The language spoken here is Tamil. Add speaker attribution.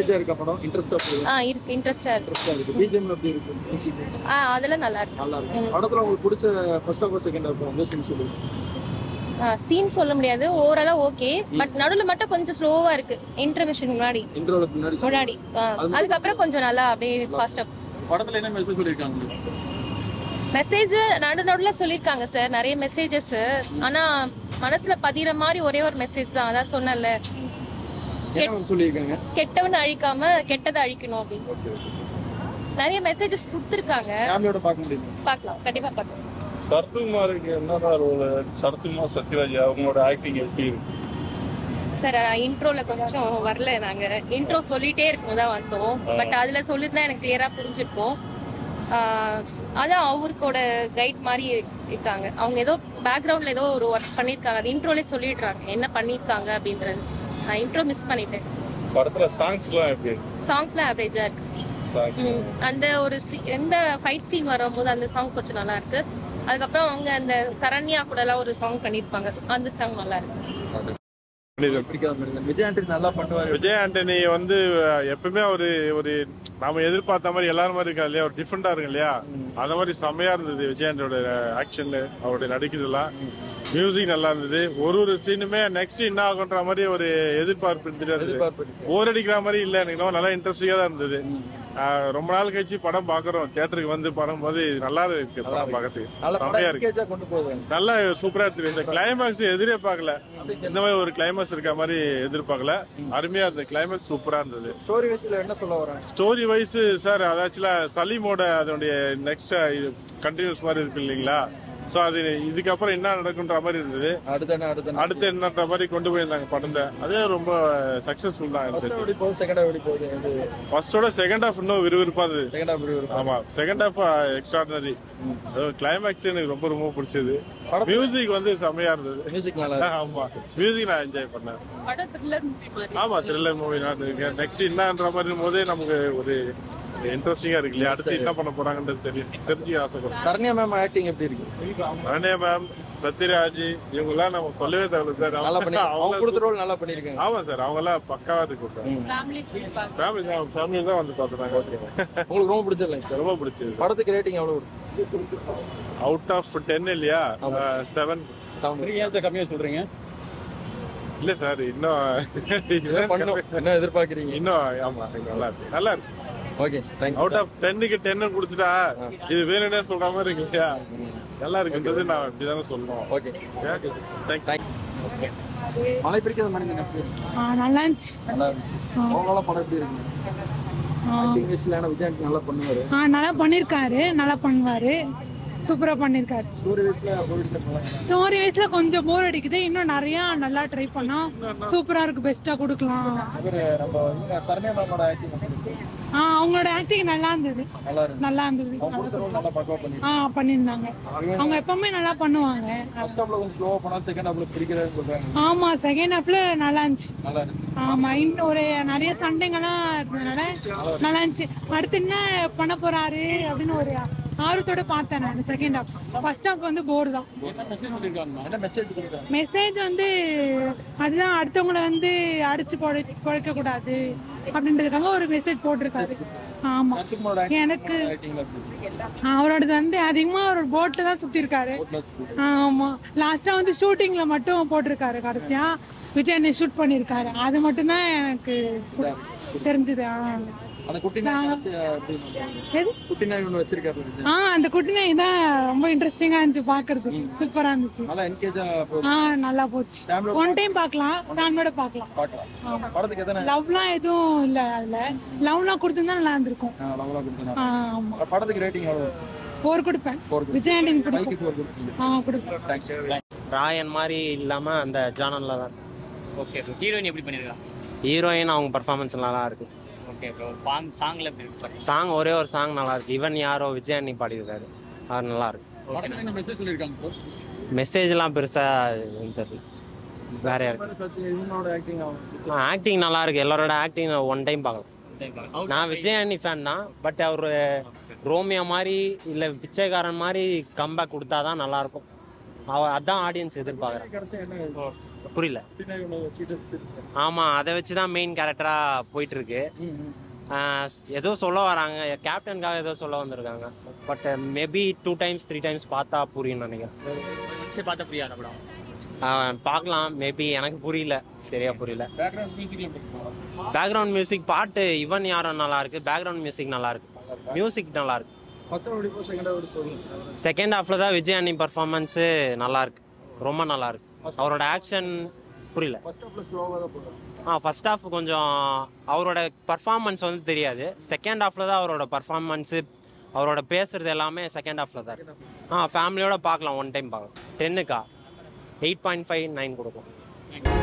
Speaker 1: என்கேஜா இருக்க படம் இன்ட்ரெஸ்டா போகுது
Speaker 2: ஆ இருக்கு இன்ட்ரெஸ்டா இருக்கு
Speaker 1: இன்ட்ரெஸ்டா இருக்கு பிஜிஎம் எப்படி இருக்கு மியூசிக்
Speaker 2: ஆ அதெல்லாம் நல்லா இருக்கு
Speaker 1: நல்லா இருக்கு படத்துல உங்களுக்கு பிடிச்ச first half second half music சொல்லுங்க
Speaker 2: சீன் சொல்ல முடியாது ஓவராலா ஓகே பட் நடுவுல மட்டும் கொஞ்சம் ஸ்லோவா இருக்கு இன்டர்மிஷன் முன்னாடி
Speaker 1: இன்ட்ரோலுக்கு முன்னாடி சொல்லுங்க.
Speaker 2: முன்னாடி ஆ, அதுக்கப்புறம் கொஞ்சம் நல்லா அப்படியே ஃபாஸ்டா
Speaker 1: படத்துல என்ன மெசேஜ் சொல்லிருக்காங்க
Speaker 2: மெசேஜ் நடு நடுல சொல்லிருக்காங்க சார் நிறைய மெசேஜஸ் ஆனா மனசுல பதிகிற மாதிரி ஒரே ஒரு மெசேஜ் தான் அதான் சொன்னல
Speaker 1: என்ன சொல்லிருக்காங்க
Speaker 2: கெட்டவனை அழிக்காம கெட்டதை அழிக்கணும் அப்படின்னு நிறைய மெசேஜஸ் கொடுத்துருக்காங்க
Speaker 1: ஃபேமிலியோட பார்க்க முடியுமா
Speaker 2: பார்க்கலாம் கண்டிப்பா பார்க்கலாம்
Speaker 3: சரத்குமாருக்கு என்னதான் ரோல் சரத்குமார் சத்யராஜ் அவங்களோட ஆக்டிங் எப்படி இருக்கு
Speaker 2: சார் இன்ட்ரோல கொஞ்சம் வரல நாங்க இன்ட்ரோ சொல்லிட்டே இருக்கும் தான் வந்தோம் பட் அதுல சொல்லிருந்தா எனக்கு கிளியரா புரிஞ்சிருக்கும் ஆஹ் அதான் அவருக்கோட கைட் மாதிரி இருக்காங்க அவங்க ஏதோ பேக்ரவுண்ட்ல ஏதோ ஒரு ஒர்க் பண்ணிருக்காங்க அது இன்ட்ரோலே சொல்லிடுறாங்க என்ன பண்ணிருக்காங்க அப்படின்றது நான் இன்ட்ரோ மிஸ் பண்ணிட்டேன்
Speaker 3: படத்துல சாங்ஸ் எல்லாம் எப்படி இருக்கு
Speaker 2: சாங்ஸ்லாம் ஆவரேஜா இருக்கு
Speaker 3: சாங்ஸ்
Speaker 2: ம், அந்த ஒரு சி- எந்த ஃபைட் சீன் வரும்போது அந்த சாங் கொஞ்சம் நல்லா இருக்கு அதுக்கப்புறம் அவங்க அந்த சரண்யா கூட எல்லாம் ஒரு சாங் பண்ணிருப்பாங்க அந்த சாங் நல்லா இருக்கு
Speaker 1: பிடிக்காத மாதிரி இருக்கு. விஜய் ஆண்டனி நல்லா பண்ணுவாரு
Speaker 4: விஜய் ஆண்டனி வந்து அஹ், எப்பவுமே ஒரு ஒரு நாம எதிர்பார்த்த மாதிரி எல்லாரும் மாதிரி இருக்கா இல்லையா ஒரு டிஃப்ரெண்டா இருக்கு இல்லையா அந்த மாதிரி செம்மையா இருந்தது விஜய் ஆண்டனோட ஆக்ஷன் அவருடைய நடிக்கிறதுலாம் மியூசிக் நல்லா இருந்தது ஒரு ஒரு சீனுமே நெக்ஸ்ட் என்ன ஆகுன்ற மாதிரி ஒரு எதிர்பார்ப்பு இருந்துட்டு இருந்தது
Speaker 1: எதிர்பார்ப்பு
Speaker 4: போர் அடிக்கிற மாதிரி இல்ல எனக்கு இன்னும் நல்லா இன்ட்ரெஸ்டிங்கா தான் இருந்தது அஹ், ரொம்ப நாள் கழிச்சு படம் பாக்குறோம் தியேட்டருக்கு வந்து படம் போது நல்லா இருக்கு படம் பார்க்கறதுக்கு
Speaker 1: நல்ல
Speaker 4: செம்மையா
Speaker 1: படம்
Speaker 4: இருக்கு
Speaker 1: என்கேஜா கொண்டு போகுது
Speaker 4: நல்லா சூப்பரா இருக்கு இந்த கிளைமேக்ஸ் எதிரே பார்க்கல இந்த மாதிரி ஒரு கிளைமேக்ஸ் இருக்க மாதிரி எதிர்பார்க்கல அருமையா இருந்தது கிளைமேக்ஸ் சூப்பரா இருந்தது
Speaker 1: ஸ்டோரி வைஸ்ல என்ன சொல்ல வராங்க
Speaker 4: ஸ்டோரி வைஸ் சார் அதாச்சுல சலீமோட அதனுடைய நெக்ஸ்ட் கண்டினியூஸ் மாதிரி இருக்கு இல்லைங்களா சோ அது இதுக்கப்புறம் என்ன நடக்குன்ற மாதிரி இருந்தது
Speaker 1: அடுத்த என்ன அடுத்த என்ன?
Speaker 4: அடுத்து என்னன்ற மாதிரி கொண்டு போயிருந்தாங்க படத்தை அதே ரொம்ப சக்சஸ்ஃபுல் தான்
Speaker 1: ஃபர்ஸ்ட்
Speaker 4: இருந்தது
Speaker 1: எப்படி போகுது செகண்ட் எப்படி போகுது
Speaker 4: ஃபர்ஸ்டோட செகண்ட் ஹாஃப் இன்னும் விறுவிறுப்பா இருந்தது
Speaker 1: செகண்ட் எப்படி வரும்
Speaker 4: ஆமா செகண்ட் ஹாஃப் எக்ஸ்ட்ராடனரி கிளைமேக்ஸ் எனக்கு ரொம்ப ரொம்ப பிடிச்சது
Speaker 1: படம்
Speaker 4: மியூசிக் வந்து செமையா இருந்தது
Speaker 1: மியூசிக் நல்லா இருக்கு
Speaker 4: ஆமா மியூசிக் நான் என்ஜாய் பண்ணேன்
Speaker 2: படம் த்ரில்லர் மூவி
Speaker 4: ஆமா த்ரில்லர் மூவி நான் நெக்ஸ்ட் என்னன்ற மாதிரி போதே நமக்கு ஒரு இன்ட்ரெஸ்டிங்கா இருக்கு இல்லையா அடுத்து என்ன பண்ண போறாங்கன்றது தெரியும் தெரிஞ்சு ஆசைப்படுறேன்
Speaker 1: சரண்யா மேம் ஆக்டிங் எப்படி இருக்கு
Speaker 4: அரணே மேம் சத்யராஜ் இவங்க எல்லாம் நம்ம சொல்லவே தேவையில்ல சார்
Speaker 1: நல்லா பண்ணி அவங்க
Speaker 4: அவங்க
Speaker 1: கொடுத்த ரோல் நல்லா பண்ணிருக்காங்க
Speaker 4: ஆமா சார் அவங்க எல்லாம் பக்காவா இருக்கு
Speaker 2: ஃபேமிலி
Speaker 4: ஃபேமிலி தான் ஃபேமிலி தான் வந்து பாத்துறாங்க
Speaker 1: உங்களுக்கு ரொம்ப பிடிச்சிருக்கீங்க சார்
Speaker 4: ரொம்ப பிடிச்சது
Speaker 1: படத்துக்கு ரேட்டிங் எவ்வளவு இருக்கு
Speaker 4: அவுட் ஆஃப் டென் இல்லையா செவன்
Speaker 1: செவன்
Speaker 5: ஏன் சார் கம்மியா சொல்றீங்க
Speaker 4: இல்ல சார் இன்னும்
Speaker 1: பண்ணும் என்ன எதிர்பார்க்கறீங்க
Speaker 4: இன்னும் ஆமா நல்லா இருக்கு நல்லா இருக்கு
Speaker 1: okay sir thank you
Speaker 4: out of டென்னுக்கு டென்னு கொடுத்துட்டா இது வேணும்னே சொல்ற மாதிரி இருக்கு இல்லையா நல்லா இருக்குன்றது நான் இப்படிதானே சொல்லணும்
Speaker 1: ஓகே
Speaker 4: தேங்க்யூ
Speaker 1: மழை பிடிக்காத மனிதன் எப்படி இருக்கு
Speaker 6: ஆ, நல்லா இருந்துச்சு
Speaker 1: நல்லா இருந்துச்சு அவங்களாம் படம் எப்படி இருக்கு ஆக்டிங் வைஸ்ல ஆனா விஜய் ஆண்டனி நல்லா பண்ணுவாரு
Speaker 6: ஆ நல்லா பண்ணியிருக்காரு நல்லா பண்ணுவாரு சூப்பரா பண்ணியிருக்காரு
Speaker 1: ஸ்டோரி வைஸ்ல போயிட்டு போலாம்
Speaker 6: ஸ்டோரி வைஸ்ல கொஞ்சம் போர் அடிக்குது இன்னும் நிறைய நல்லா ட்ரை பண்ணா சூப்பரா இருக்கு பெஸ்டா கொடுக்கலாம்
Speaker 1: இவரு நம்ம இவங்க சரண்யா மேமோட ஆக்டிங் இருக்கு
Speaker 6: ஆ அவங்களோட ஆக்டிங் நல்லா இருந்தது
Speaker 1: நல்லா இருக்கு
Speaker 6: நல்லா இருந்தது
Speaker 1: அவங்க கொடுத்த ரோல் நல்லா பக்கவா பண்ணி
Speaker 6: ஆ பண்ணியிருந்தாங்க அவங்க எப்பவுமே நல்லா பண்ணுவாங்க
Speaker 1: ஃபர்ஸ்ட் ஹாஃப்ல கொஞ்சம் ஸ்லோவா போனா செகண்ட் ஹாஃப்ல பிடிக்கிறதுன்னு சொல்றாங்க
Speaker 6: ஆமா செகண்ட் ஹாஃப்ல நல்லா இருந்துச்சு
Speaker 1: நல்லா இருக்கு
Speaker 6: ஆமா இன்னும் ஒரு நிறைய சண்டைங்கெல்லாம் இருந்ததுனால நல்லா இருந்துச்சு அடுத்து என்ன பண்ண போறாரு அப்படின்னு ஒரு ஆர்வத்தோட பார்த்தேன் நான் செகண்ட் ஹாஃப் ஃபர்ஸ்ட் ஹாஃப் வந்து போர் தான்
Speaker 1: என்ன மெசேஜ் சொல்லிருக்காங்க என்ன மெசேஜ் கொடுக்குறாங்க
Speaker 6: மெசேஜ் வந்து அதுதான் அடுத்தவங்கள வந்து அடிச்சு பொழை பொழைக்க கூடாது அப்படின்றதுக்காக ஒரு மெசேஜ் போட்டிருக்காரு ஆமா
Speaker 1: சரத்குமாரோட
Speaker 6: எனக்கு
Speaker 1: ஆக்டிங்ல எப்படி இருக்கு
Speaker 6: அவரோடது வந்து அதிகமா அவர் போட்ல தான் சுத்தி இருக்காரு ஆமா லாஸ்டா வந்து ஷூட்டிங்ல மட்டும் போட்டிருக்காரு கடைசியா விஜய் அண்ணன் ஷூட் பண்ணிருக்காரு அது மட்டும் தான் எனக்கு தெரிஞ்சது ஆ.
Speaker 1: அந்த குட்டி நாய் எப்படி பண்றாங்க?
Speaker 6: எது
Speaker 1: குட்டி நாய் ஒண்ணு வச்சிருக்காரு விஜய்
Speaker 6: ஆ அந்த குட்டி நாய் தான் ரொம்ப இன்ட்ரெஸ்டிங்கா இருந்துச்சு பாக்குறது சூப்பரா இருந்துச்சு
Speaker 1: நல்லா என்கேஜா
Speaker 6: ஆ நல்லா போச்சு
Speaker 1: Family-
Speaker 6: ஒன் டைம் பார்க்கலாம் ஃபேமிலியோட பார்க்கலாம்
Speaker 1: பார்க்கலாம் படத்துக்கு எத்தனை
Speaker 6: லவ்லாம் எதுவும் இல்ல அதுல லவ்லாம் கொடுத்திருந்தா நல்லா இருந்திருக்கும்
Speaker 1: லவ்லாம் கொடுத்தீங்க
Speaker 6: ஆ, ஆமா
Speaker 1: படத்துக்கு ரேட்டிங் எவ்வளவு
Speaker 6: ஃபோர் கொடுப்பேன்
Speaker 1: Four
Speaker 6: விஜய் ஆண்டனி
Speaker 1: பைக்கு
Speaker 6: பிடிக்கும்
Speaker 1: ஃபோர் கொடுத்தீங்க
Speaker 6: ஆ கொடுப்பேன்
Speaker 1: தேங்க்ஸ்
Speaker 7: ராயன் மாதிரி இல்லாம அந்த ஜானல்ல தான்
Speaker 5: ஓகே ப்ரோ ஹீரோயின் எப்படி பண்ணிருக்கா
Speaker 7: ஹீரோயின் அவங்க பர்ஃபார்மன்ஸ் நல்லா இருக்கு
Speaker 5: ஓகே ப்ரோ சாங் சாங்ல எப்படி இருக்கு
Speaker 7: சாங் ஒரே ஒரு சாங் நல்லா இருக்கு இவன் யாரோ விஜய் அண்ணி பாடியிருக்காரு அது நல்லா இருக்கு
Speaker 1: படத்துல என்ன மெசேஜ் சொல்லிருக்காங்க ப்ரோ
Speaker 7: மெசேஜ்லாம் பெருசா எதுவும் தெரியல வேற யாருக்கு
Speaker 1: சத்யா இவனோட ஆக்டிங்
Speaker 7: ஆக்டிங் நல்லா இருக்கு எல்லாரோட ஆக்டிங் ஒன் டைம் பார்க்கலாம் நான் விஜய் அண்ணி ஃபேன் தான் பட் அவர் ரோமியோ மாதிரி இல்லை பிச்சைக்காரன் மாதிரி கம்பேக் கொடுத்தாதான் நல்லா இருக்கும் அவ அதான் ஆடியன்ஸ் எதிர்பார்க்குறேன்
Speaker 1: கடைசி என்ன
Speaker 7: புரியல
Speaker 1: பின்னாடி ஒன்று வச்சுட்டு
Speaker 7: ஆமாம் அதை வச்சு தான் மெயின் கேரக்டராக போயிட்டு இருக்கு ஆஹ் ஏதோ சொல்ல வராங்க கேப்டனுக்காக ஏதோ சொல்ல வந்திருக்காங்க but maybe two times three times பார்த்தா புரியும் நினைக்கிறேன்
Speaker 5: சரி பார்த்தா புரியாத படம்
Speaker 7: ஆஹ் பார்க்கலாம் மேபி எனக்கு புரியல சரியா புரியல
Speaker 1: பேக்ரவுண்ட் மியூசிக்ல பிடிக்கும்
Speaker 7: பேக்ரவுண்ட் மியூசிக் பாட்டு இவன் யாரும் நல்லா இருக்கு பேக்ரவுண்ட் மியூசிக் நல்லா இருக்கு மியூசிக் நல்லா இருக்கு
Speaker 1: ஃபர்ஸ்ட் ஹாஃப் எப்படி செகண்ட் ஹாஃப் எப்படி போகுது
Speaker 7: செகண்ட் ஹாஃப்ல தான் விஜய் அண்ணி பர்ஃபார்மன்ஸு நல்லா இருக்கு ரொம்ப நல்லா இருக்கு அவரோட ஆக்ஷன் புரியல
Speaker 1: ஃபர்ஸ்ட் ஹாஃப்ல ஸ்லோவாக தான் போகும்
Speaker 7: ஆ ஃபர்ஸ்ட் ஹாஃப் கொஞ்சம் அவரோட பர்ஃபார்மன்ஸ் வந்து தெரியாது செகண்ட் ஹாஃப்ல தான் அவரோட பர்ஃபார்மன்ஸு அவரோட பேசுறது எல்லாமே செகண்ட் ஹாஃப்ல தான் இருக்கு ஆ ஃபேமிலியோட பார்க்கலாம் ஒன் டைம் பார்க்கலாம் டென்னுக்கா எயிட் பாயிண்ட் ஃபைவ் நைன் கொடுக்கலாம்